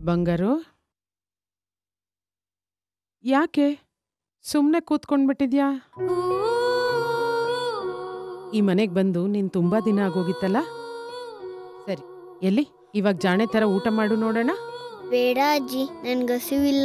ಬಂಗಾರು ಯಾಕೆ ಸುಮ್ಮನೆ ಕೂತ್ಕೊಂಡ್ಬಿಟ್ಟಿದ್ಯಾ ಈ ಮನೆಗೆ ಬಂದು ನೀನು ತುಂಬ ದಿನ ಆಗೋಗಿತ್ತಲ್ಲ ಸರಿ ಎಲ್ಲಿ ಇವಾಗ ಜಾಣೆ ಥರ ಊಟ ಮಾಡು ನೋಡೋಣ ಬೇಡ ಅಜ್ಜಿ ನನ್ಗೆ ಹಸಿವಿಲ್ಲ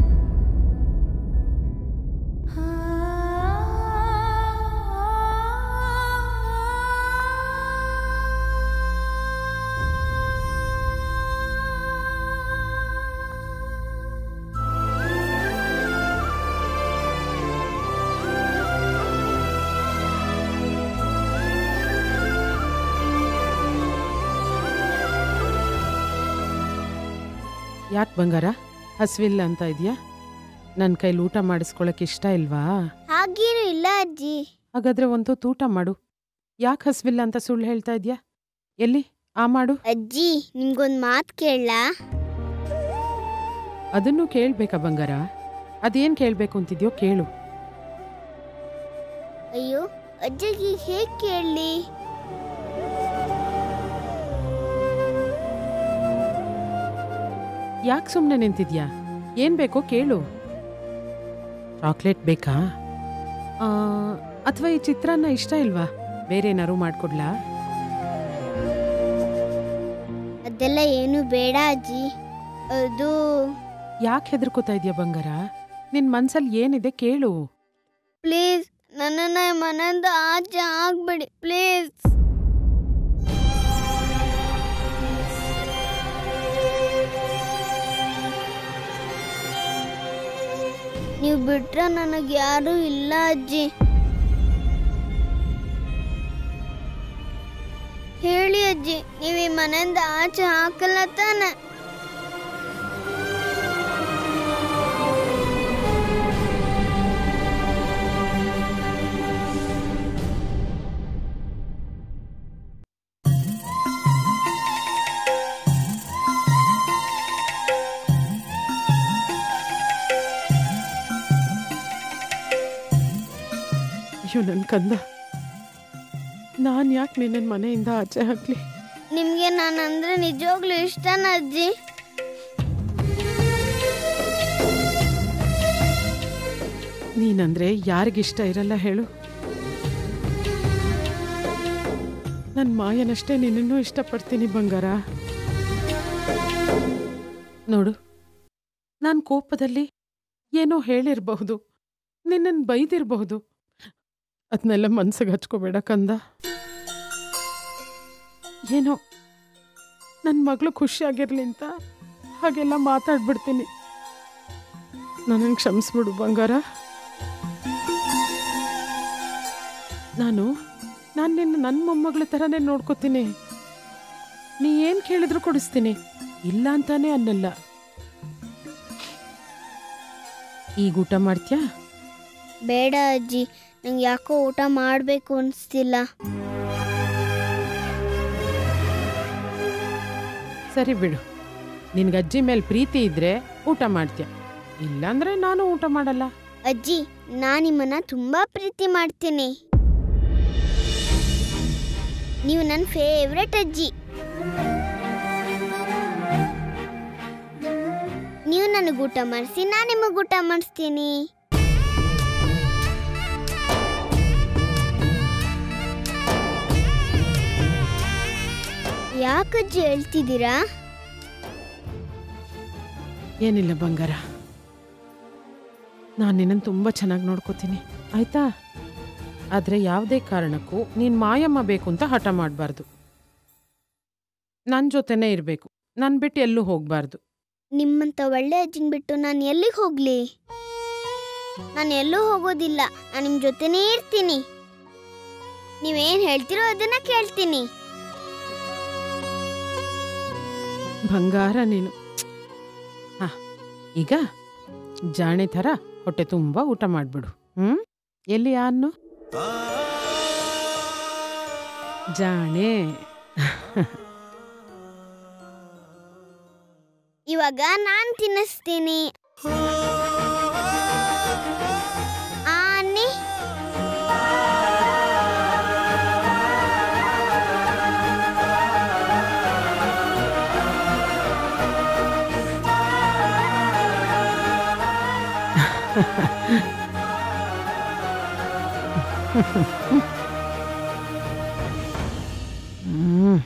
ಯಾಕೆ ಬಂಗಾರ ಹಸಿವಿಲ್ಲ ಅಂತ ಇದೆಯಾ ನನ್ನ ಕೈಲಿ ಊಟ ಮಾಡಿಸ್ಕೊಳಕ್ಕೆ ಇಷ್ಟ ಇಲ್ವಾ ಹಾಗೇನು ಇಲ್ಲ ಅಜ್ಜಿ ಹಾಗಾದ್ರೆ ಒಂದು ಹೊತ್ತು ಊಟ ಮಾಡು ಯಾಕೆ ಹಸಿವಿಲ್ಲ ಅಂತ ಸುಳ್ಳು ಹೇಳ್ತಾ ಇದೆಯಾ ಎಲ್ಲಿ ಆ ಮಾಡು ಅಜ್ಜಿ ನಿಮ್ಗೊಂದ್ ಮಾತ್ ಕೇಳಲಾ ಅದನ್ನು ಕೇಳ್ಬೇಕಾ ಬಂಗಾರ ಅದೇನು ಕೇಳಬೇಕು ಅಂತಿದ್ಯೋ ಕೇಳು ಅಯ್ಯೋ ಅಜ್ಜಿಗೆ ಹೇಗ್ ಕೇಳಲಿ ಯಾಕೆ ಸುಮ್ಮನೆ ನಿಂತಿದ್ಯಾ ಏನು ಬೇಕೋ ಕೇಳು ಚಾಕ್ಲೇಟ್ ಬೇಕಾ ಅಥವಾ ಈ ಚಿತ್ರಾನ್ನ ಇಷ್ಟ ಇಲ್ವಾ ಬೇರೆ ಏನಾರು ಮಾಡ್ಕೊಡ್ಲಾ ಅದೆಲ್ಲ ಏನು ಬೇಡ ಅಜ್ಜಿ ಅದು ಯಾಕೆ ಹೆದರ್ಕೋತಾ ಇದೆಯಾ ಬಂಗಾರ ನಿನ್ನ ಮನ್ಸಲ್ಲಿ ಏನಿದೆ ಕೇಳು ಪ್ಲೀಸ್ ನನ್ನನ್ನ ಈ ಮನೆಯಿಂದ ಆಚೆ ಆಗ್ಬೇಡಿ ಪ್ಲೀಸ್ ನೀವು ಬಿಟ್ರೆ ನನಗೆ ಯಾರೂ ಇಲ್ಲ ಅಜ್ಜಿ ಹೇಳಿ ಅಜ್ಜಿ ನೀವು ಈ ಮನೆಯಿಂದ ಆಚೆ ಹಾಕಲ್ಲ ತಾನೆ ಅಯ್ಯೋ ನನ್ನ ಕಂದ ನಾನು ಯಾಕೆ ನಿನ್ನ ಮನೆಯಿಂದ ಆಚೆ ಹಾಕ್ಲಿ ನಿಮ್ಗೆ ನಾನಂದ್ರೆ ನಿಜವಾಗ್ಲೂ ಇಷ್ಟನ ಅಜ್ಜಿ ನೀನಂದ್ರೆ ಯಾರಿಗಿಷ್ಟ ಇರಲ್ಲ ಹೇಳು ನನ್ನ ಮಾಯನಷ್ಟೇ ನಿನ್ನನ್ನು ಇಷ್ಟಪಡ್ತೀನಿ ಬಂಗಾರ ನೋಡು ನಾನು ಕೋಪದಲ್ಲಿ ಏನೋ ಹೇಳಿರಬಹುದು ನಿನ್ನನ್ನು ಬೈದಿರಬಹುದು ಅದನ್ನೆಲ್ಲ ಮನ್ಸಿಗೆ ಹಚ್ಕೋಬೇಡ ಕಂದ ಏನೋ ನನ್ನ ಮಗಳು ಖುಷಿಯಾಗಿರ್ಲಿ ಅಂತ ಹಾಗೆಲ್ಲ ಮಾತಾಡ್ಬಿಡ್ತೀನಿ ನನ್ನನ್ನು ಕ್ಷಮಿಸ್ಬಿಡು ಬಂಗಾರ ನಾನು ನಾನು ನಿನ್ನ ನನ್ನ ಮೊಮ್ಮಗಳ ಥರನೇ ನೋಡ್ಕೋತೀನಿ ನೀ ಏನು ಕೇಳಿದ್ರು ಕೊಡಿಸ್ತೀನಿ ಇಲ್ಲ ಅಂತಾನೆ ಅನ್ನಲ್ಲ ಈಗ ಊಟ ಮಾಡ್ತ್ಯಾ ಬೇಡ ಅಜ್ಜಿ ನಂಗೆ ಯಾಕೋ ಊಟ ಮಾಡಬೇಕು ಅನಿಸ್ತಿಲ್ಲ ಸರಿ ಬಿಡು ನಿನ್ಗೆ ಅಜ್ಜಿ ಮೇಲೆ ಪ್ರೀತಿ ಇದ್ರೆ ಊಟ ಮಾಡ್ತ್ಯಾ ಇಲ್ಲಾಂದ್ರೆ ನಾನು ಊಟ ಮಾಡಲ್ಲ ಅಜ್ಜಿ ನಾನು ನಿಮ್ಮನ್ನ ತುಂಬಾ ಪ್ರೀತಿ ಮಾಡ್ತೀನಿ ನೀವು ನನ್ನ ಫೇವ್ರೆಟ್ ಅಜ್ಜಿ ನೀವು ನನಗೆ ಊಟ ಮಾಡಿಸಿ ನಾನು ನಿಮಗೆ ಊಟ ಮಾಡಿಸ್ತೀನಿ ಯಾಕಜ್ಜಿ ಹೇಳ್ತಿದ್ದೀರಾ ಏನಿಲ್ಲ ಬಂಗಾರ ನಾನು ನಿನ್ನನ್ನು ತುಂಬ ಚೆನ್ನಾಗಿ ನೋಡ್ಕೋತೀನಿ ಆಯ್ತಾ ಆದರೆ ಯಾವುದೇ ಕಾರಣಕ್ಕೂ ನೀನು ಮಾಯಮ್ಮ ಬೇಕು ಅಂತ ಹಠ ಮಾಡಬಾರ್ದು ನನ್ನ ಜೊತೆನೇ ಇರಬೇಕು ನಾನು ಬಿಟ್ಟು ಎಲ್ಲೂ ಹೋಗಬಾರ್ದು ನಿಮ್ಮಂತ ಒಳ್ಳೆ ಅಜ್ಜಿನ ಬಿಟ್ಟು ನಾನು ಎಲ್ಲಿಗೆ ಹೋಗ್ಲಿ ನಾನು ಎಲ್ಲೂ ಹೋಗೋದಿಲ್ಲ ನಾನು ನಿಮ್ಮ ಜೊತೆನೇ ಇರ್ತೀನಿ ನೀವೇನು ಹೇಳ್ತಿರೋ ಅದನ್ನ ಕೇಳ್ತೀನಿ ಬಂಗಾರ ನೀನು ಹಾ ಈಗ ಜಾಣೆ ಥರ ಹೊಟ್ಟೆ ತುಂಬ ಊಟ ಮಾಡಿಬಿಡು ಹ್ಞೂ ಎಲ್ಲಿ ಯಾನು ಜಾಣೆ ಇವಾಗ ನಾನು ತಿನ್ನಿಸ್ತೀನಿ ಆ ಅನ್ನಿ ಹ್ಮ್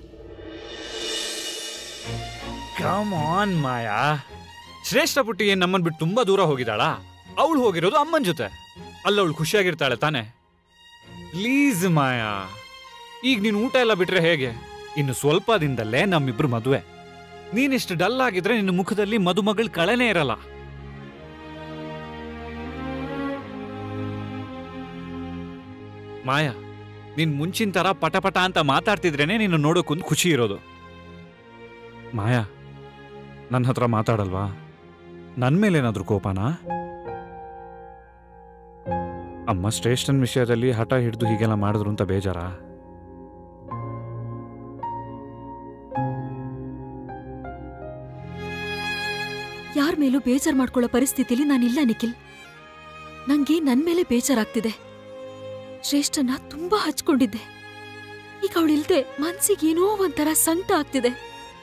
ಕಮ್ ಆನ್ ಮಾಯಾ ಶ್ರೇಷ್ಠ ಪುಟ್ಟಿ ಏನ್ ನಮ್ಮನ್ ಬಿಟ್ಟು ತುಂಬಾ ದೂರ ಹೋಗಿದ್ದಾಳಾ ಅವಳು ಹೋಗಿರೋದು ಅಮ್ಮನ್ ಜೊತೆ ಅಲ್ಲ ಅವಳು ಖುಷಿಯಾಗಿರ್ತಾಳೆ ತಾನೆ ಪ್ಲೀಸ್ ಮಾಯಾ ಈಗ ನೀನು ಊಟ ಎಲ್ಲ ಬಿಟ್ರೆ ಹೇಗೆ ಇನ್ನು ಸ್ವಲ್ಪ ದಿನದಲ್ಲೇ ನಮ್ಮಿಬ್ರು ಮದುವೆ ನೀನಿಷ್ಟು ಡಲ್ ಆಗಿದ್ರೆ ನಿನ್ನ ಮುಖದಲ್ಲಿ ಮದುಮಗಳ ಕಳೆನೇ ಇರಲ್ಲ ಮಾಯಾ ನೀನ್ ಮುಂಚಿನ ತರ ಪಟಪಟ ಅಂತ ಮಾತಾಡ್ತಿದ್ರೇನೆ ನೀನು ನೋಡೋಕೊಂದು ಖುಷಿ ಇರೋದು ಮಾಯಾ ನನ್ನ ಹತ್ರ ಮಾತಾಡಲ್ವಾ ನನ್ನ ಮೇಲೇನಾದ್ರೂ ಕೋಪನಾ ಅಮ್ಮ ಶ್ರೇಷ್ಠನ್ ವಿಷಯದಲ್ಲಿ ಹಠ ಹಿಡಿದು ಹೀಗೆಲ್ಲ ಮಾಡಿದ್ರು ಅಂತ ಬೇಜಾರಾ ಯಾರ ಮೇಲೂ ಬೇಜಾರ್ ಮಾಡ್ಕೊಳ್ಳೋ ಪರಿಸ್ಥಿತಿಲಿ ನಾನಿಲ್ಲ ನಿಖಿಲ್ ನಂಗೆ ನನ್ ಮೇಲೆ ಬೇಜಾರಾಗ್ತಿದೆ ಶ್ರೇಷ್ಠನ ತುಂಬಾ ಹಚ್ಕೊಂಡಿದ್ದೆ ಈಗ ಅವಳಿಲ್ದೆ ಮನ್ಸಿಗೆ ಏನೋ ಒಂಥರ ಸಂಕಟ ಆಗ್ತಿದೆ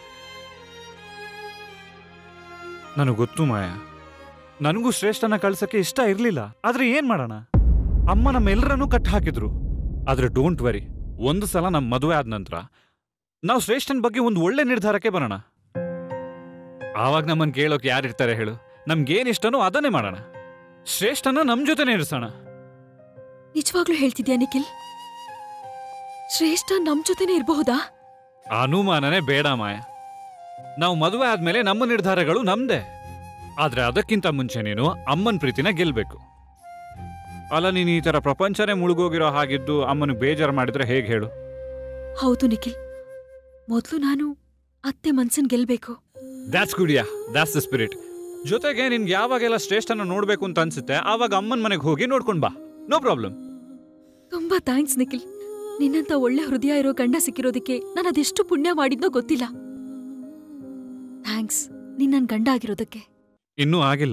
ನನಗೆ ಗೊತ್ತು ಮಾಯಾ ನನಗೂ ಶ್ರೇಷ್ಠನ ಕಳ್ಸಕ್ಕೆ ಇಷ್ಟ ಇರ್ಲಿಲ್ಲ ಆದ್ರೆ ಏನ್ ಮಾಡೋಣ ಅಮ್ಮ ನಮ್ಮೆಲ್ಲರನ್ನೂ ಕಟ್ ಹಾಕಿದ್ರು ಆದ್ರೆ ಡೋಂಟ್ ವರಿ ಒಂದು ಸಲ ನಮ್ಮ ಮದುವೆ ಆದ ನಂತರ ನಾವು ಶ್ರೇಷ್ಠನ್ ಬಗ್ಗೆ ಒಂದು ಒಳ್ಳೆ ನಿರ್ಧಾರಕ್ಕೆ ಬರೋಣ ಆವಾಗ ನಮ್ಮನ್ ಕೇಳೋಕೆ ಯಾರಿರ್ತಾರೆ ಹೇಳು ನಮ್ಗೇನ್ ಇಷ್ಟನೋ ಅದನ್ನೇ ಮಾಡೋಣ ಶ್ರೇಷ್ಠನ ನಮ್ ಜೊತೆನೇ ಇರಿಸೋಣ ನಿಜವಾಗ್ಲೂ ಹೇಳ್ತಿದ್ಯಾ ನಿಖಿಲ್ ಶ್ರೇಷ್ಠ ನಮ್ ಜೊತೆನೆ ಇರಬಹುದಾ ಅನುಮಾನನೇ ಬೇಡ ಮಾಯ ನಾವು ಮದುವೆ ಆದ್ಮೇಲೆ ನಮ್ಮ ನಿರ್ಧಾರಗಳು ನಮ್ದೇ ಆದ್ರೆ ಅದಕ್ಕಿಂತ ಮುಂಚೆ ನೀನು ಅಮ್ಮನ ಪ್ರೀತಿನ ಗೆಲ್ಬೇಕು ಅಲ್ಲ ನೀನು ಈ ತರ ಪ್ರಪಂಚನೇ ಮುಳುಗೋಗಿರೋ ಹಾಗಿದ್ದು ಅಮ್ಮನ ಬೇಜಾರು ಮಾಡಿದ್ರೆ ಹೇಗೆ ಹೇಳು ಹೌದು ನಿಖಿಲ್ ಮೊದ್ಲು ನಾನು ಅತ್ತೆ ಮನ್ಸನ್ ಗೆಲ್ಬೇಕು ದ್ಯಾಟ್ಸ್ ಗುಡಿಯಾ ದ್ಯಾಟ್ಸ್ ದ ಸ್ಪಿರಿಟ್ ಜೊತೆಗೆ ನಿನ್ಗೆ ಯಾವಾಗೆಲ್ಲ ಶ್ರೇಷ್ಠನ ನೋಡ್ಬೇಕು ಅಂತ ಅನ್ಸುತ್ತೆ ಆವಾಗ ಅಮ್ಮನ ಮನೆಗೆ ಹೋಗಿ ನೋಡ್ಕೊಂಡ್ ಬಾ ನೋ ಪ್ರಾಬ್ಲಮ್ ತುಂಬಾ ಥ್ಯಾಂಕ್ಸ್ ನಿಖಿಲ್ ನಿನ್ನಂತ ಒಳ್ಳೆ ಹೃದಯ ಇರೋ ಗಂಡ ಸಿಕ್ಕಿರೋದಕ್ಕೆ ನಾನು ಅದೆಷ್ಟು ಪುಣ್ಯ ಮಾಡಿದ್ನೋ ಗೊತ್ತಿಲ್ಲ ಥ್ಯಾಂಕ್ಸ್ ನೀನ್ ನನ್ ಗಂಡ ಆಗಿರೋದಕ್ಕೆ ಇನ್ನೂ ಆಗಿಲ್ಲ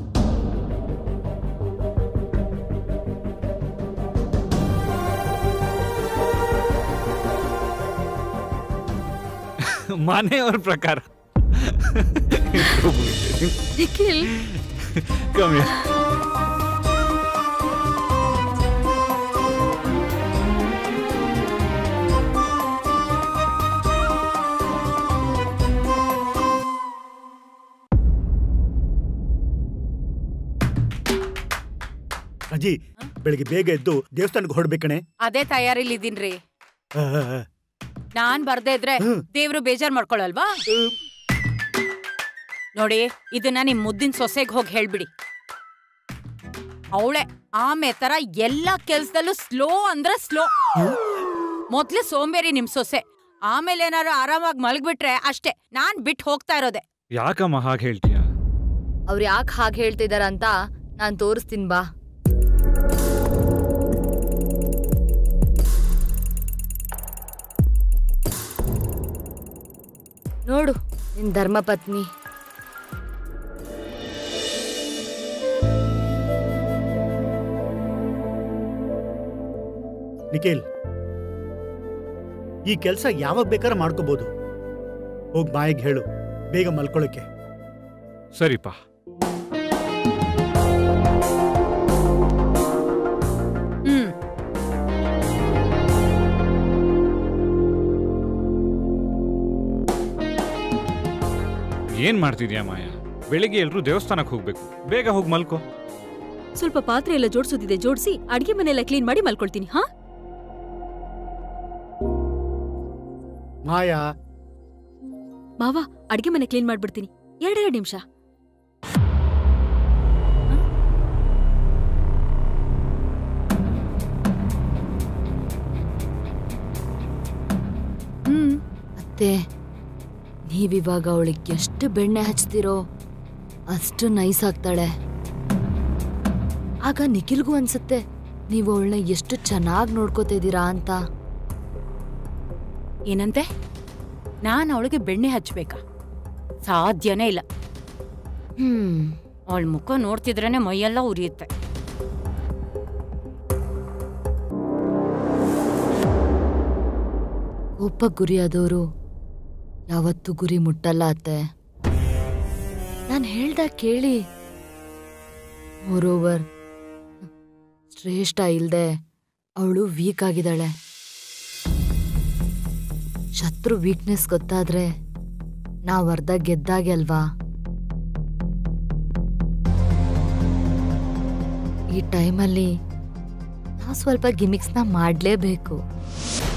ಮನೆಯವ್ರ ಪ್ರಕಾರ ನಿಖಿಲ್ ಕಮ್ಮಿ ಅಜ್ಜಿ ಬೆಳಿಗ್ಗೆ ಬೇಗ ಎದ್ದು ದೇವಸ್ಥಾನಕ್ಕೆ ಹೊರಡ್ಬೇಕಣೆ ಅದೇ ತಯಾರಿಲಿದ್ದೀನ್ರಿ ನಾನ್ ಬರ್ದೇ ಇದ್ರೆ ಹ್ಮ್. ದೇವ್ರು ಬೇಜಾರ್ ಮಾಡ್ಕೊಳಲ್ವಾ ನೋಡಿ ಇದನ್ನ ನಿಮ್ ಮುದ್ದಿನ ಸೊಸೆಗ್ ಹೋಗಿ ಹೇಳ್ಬಿಡಿ ಅವಳೆ ಆಮೆ ತರ ಎಲ್ಲಾ ಕೆಲ್ಸದಲ್ಲೂ ಸ್ಲೋ ಅಂದ್ರೆ ಸ್ಲೋ ಮೊದ್ಲು ಸೋಂಬೇರಿ ನಿಮ್ ಸೊಸೆ ಆಮೇಲೆ ಏನಾರು ಆರಾಮಾಗಿ ಮಲಗ್ಬಿಟ್ರೆ ಅಷ್ಟೇ ನಾನ್ ಬಿಟ್ಟು ಹೋಗ್ತಾ ಇರೋದೆ ಯಾಕಮ್ಮ ಹಾಗೆ ಹೇಳ್ತೀಯ ಅವ್ರು ಯಾಕೆ ಹಾಗೆ ಹೇಳ್ತಿದಾರ ಅಂತ ನಾನ್ ತೋರಿಸ್ತೀನಿ ಬಾ ನೋಡು ನಿನ್ ಧರ್ಮಪತ್ನಿ ನಿಖಿಲ್ ಈ ಕೆಲಸ ಯಾವಾಗ ಬೇಕಾದ್ರೆ ಮಾಡ್ಕೋಬಹುದು ಹೋಗ್ ಬಾಯಿಗೆ ಹೇಳು ಬೇಗ ಮಲ್ಕೊಳ್ಳೋಕೆ ಸರಿಪ್ಪ ಹ್ಮ್ ಏನ್ ಮಾಡ್ತಿದ್ಯಾ ಮಾಯ ಬೆಳಿಗ್ಗೆ ಎಲ್ರೂ ದೇವಸ್ಥಾನಕ್ಕೆ ಹೋಗ್ಬೇಕು ಬೇಗ ಹೋಗಿ ಮಲ್ಕೋ ಸ್ವಲ್ಪ ಪಾತ್ರೆ ಎಲ್ಲ ಜೋಡ್ಸೋದಿದೆ ಜೋಡಿಸಿ ಅಡ್ಗೆ ಮನೆಯೆಲ್ಲ ಕ್ಲೀನ್ ಮಾಡಿ ಮಲ್ಕೊಳ್ತೀನಿ ಹಾ ಮಾಯಾ ಮಾವ ಅಡ್ಗೆ ಮನೆ ಕ್ಲೀನ್ ಮಾಡ್ಬಿಡ್ತೀನಿ ಎರಡೆರಡು ನಿಮಿಷ ಹ್ಮ್ ಅತ್ತೆ ನೀವಿವಾಗ ಅವಳಿಗೆ ಎಷ್ಟು ಬೆಣ್ಣೆ ಹಚ್ತಿರೋ ಅಷ್ಟು ನೈಸ್ ಆಗ್ತಾಳೆ ಆಗ ನಿಖಿಲ್ಗೂ ಅನ್ಸುತ್ತೆ ನೀವು ಅವಳನ್ನ ಎಷ್ಟು ಚೆನ್ನಾಗಿ ನೋಡ್ಕೋತಾ ಇದ್ದೀರಾ ಅಂತ ಏನಂತೆ ನಾನ್ ಅವಳಿಗೆ ಬೆಣ್ಣೆ ಹಚ್ಬೇಕಾ ಸಾಧ್ಯನೇ ಇಲ್ಲ ಹ್ಮ್ ಅವಳ ಮುಖ ನೋಡ್ತಿದ್ರೇನೆ ಮೈಯೆಲ್ಲ ಉರಿಯುತ್ತೆ ಕೋಪ ಗುರಿಯಾದವರು ಯಾವತ್ತೂ ಗುರಿ ಮುಟ್ಟಲ್ಲ ಅತ್ತೆ ನಾನು ಹೇಳ್ದ ಕೇಳಿ ಮೋರೋವರ್ ಶ್ರೇಷ್ಠ ಇಲ್ದೆ ಅವಳು ವೀಕ್ ಆಗಿದ್ದಾಳೆ ಶತ್ರು ವೀಕ್ನೆಸ್ ಗೊತ್ತಾದ್ರೆ ನಾವ್ ಅರ್ಧ ಗೆದ್ದಾಗೆ ಅಲ್ವಾ ಈ ಟೈಮಲ್ಲಿ ನಾವು ಸ್ವಲ್ಪ ಗಿಮಿಕ್ಸ್ನ ಮಾಡಲೇಬೇಕು